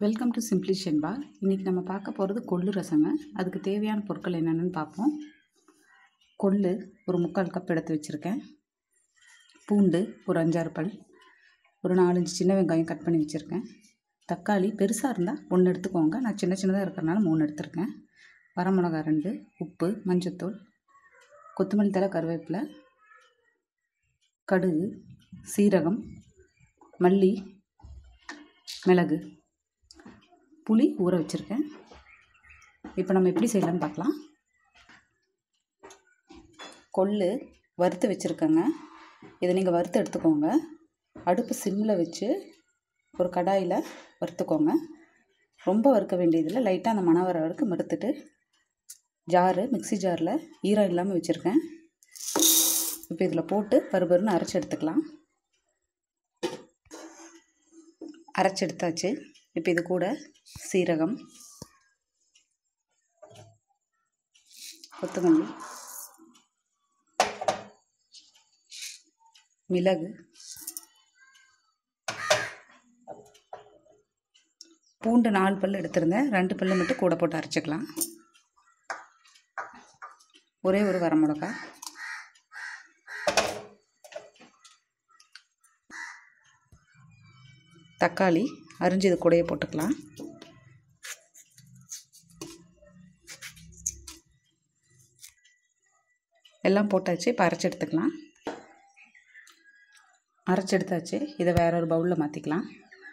welcome to simply ஷென்பா இன்றைக்கி நம்ம பார்க்க போகிறது கொள்ளு ரசங்க அதுக்கு தேவையான பொருட்கள் என்னென்னு பார்ப்போம் கொள்ளு ஒரு முக்கால் கப் எடுத்து வச்சுருக்கேன் பூண்டு ஒரு அஞ்சாறு பல் ஒரு நாலஞ்சு சின்ன வெங்காயம் கட் பண்ணி வச்சுருக்கேன் தக்காளி பெருசாக இருந்தால் ஒன்று எடுத்துக்கோங்க நான் சின்ன சின்னதாக இருக்கிறனால மூணு எடுத்திருக்கேன் வரமிளகா ரெண்டு உப்பு மஞ்சத்தூள் கொத்தமல்லி தழை கருவேப்பிலை கடுகு சீரகம் மல்லி மிளகு புளி ஊற வச்சுருக்கேன் இப்போ நம்ம எப்படி செய்யலாம்னு பார்க்கலாம் கொள்ளு வறுத்து வச்சுருக்கேங்க இதை நீங்கள் வறுத்து எடுத்துக்கோங்க அடுப்பு சிம்மில் வச்சு ஒரு கடாயில் வறுத்துக்கோங்க ரொம்ப வறுக்க வேண்டியதில்லை லைட்டாக அந்த மணம் வர வரைக்கும் வறுத்துட்டு ஜாரு மிக்ஸி ஜாரில் ஈரம் இல்லாமல் வச்சுருக்கேன் இப்போ இதில் போட்டு பருபருன்னு அரைச்சி எடுத்துக்கலாம் அரைச்சி எடுத்தாச்சு இப்போ இது கூட சீரகம் கொத்தமல்லி மிளகு பூண்டு நாலு பல் எடுத்திருந்தேன் ரெண்டு பல்லு மட்டும் கூட போட்டு அரைச்சிக்கலாம் ஒரே ஒரு வரமிளகா தக்காளி அரிஞ்சு இது கூடயே போட்டுக்கலாம் எல்லாம் போட்டாச்சு இப்போ அரைச்சி எடுத்துக்கலாம் அரைச்சி எடுத்தாச்சு இதை வேற ஒரு பவுலில் மாற்றிக்கலாம்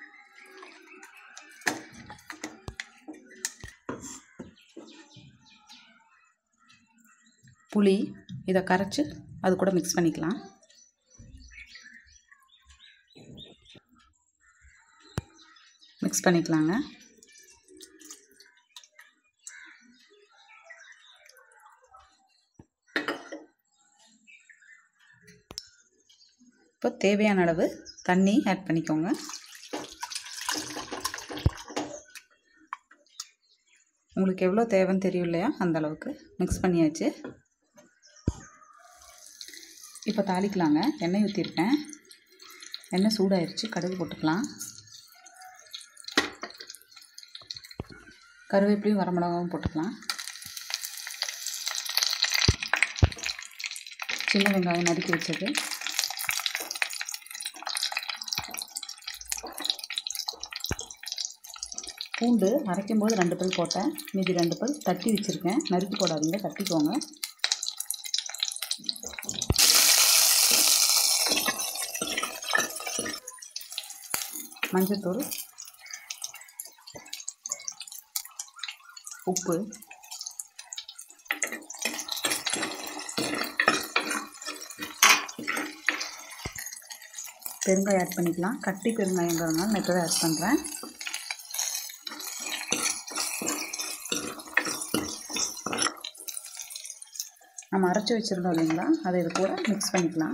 புளி இதை கரைச்சி அது கூட மிக்ஸ் பண்ணிக்கலாம் மிக்ஸ் பண்ணிக்கலாங்க இப்போ தேவையான அளவு தண்ணி ஆட் பண்ணிக்கோங்க உங்களுக்கு எவ்வளோ தேவைன்னு தெரியும் இல்லையா அந்த அளவுக்கு மிக்ஸ் பண்ணியாச்சு இப்போ தாளிக்கலாங்க எண்ணெய் ஊற்றிருக்கேன் எண்ணெய் சூடாயிருச்சு கடுகு போட்டுக்கலாம் கருவேப்பிலையும் வரமிளகாவும் போட்டுக்கலாம் சின்ன வெங்காயம் நறுக்கி வச்சது பூண்டு அரைக்கும் போது ரெண்டு பல் போட்டேன் மீதி ரெண்டு பல் தட்டி வச்சுருக்கேன் நறுக்கி போடாதீங்க தட்டிக்கோங்க மஞ்சத்தூள் உப்பு பெருங்காயம் ஆட் பண்ணிக்கலாம் கட்டி பெருங்காயங்கிறதுனால நான் இப்போ தான் ஆட் பண்ணுறேன் நம்ம அரைச்சி வச்சுருந்தோம் இல்லைங்களா அதை இது கூட மிக்ஸ் பண்ணிக்கலாம்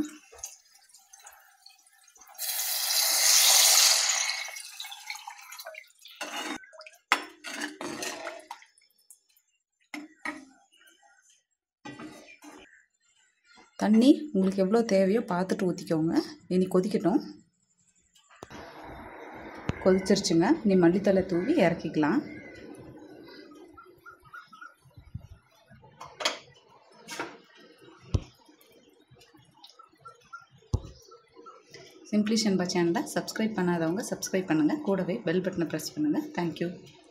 தண்ணி உங்களுக்கு எவ்வளோ தேவையோ பார்த்துட்டு ஊற்றிக்கோங்க இனி கொதிக்கட்டும் கொதிச்சிருச்சுங்க இனி மல்லித்தலை தூவி இறக்கிக்கலாம் சிம்ப்ளி ஷென்பா சேனலை சப்ஸ்கிரைப் பண்ணாதவங்க சப்ஸ்கிரைப் பண்ணுங்கள் கூடவே பெல் பட்டனை ப்ரெஸ் பண்ணுங்கள் தேங்க்யூ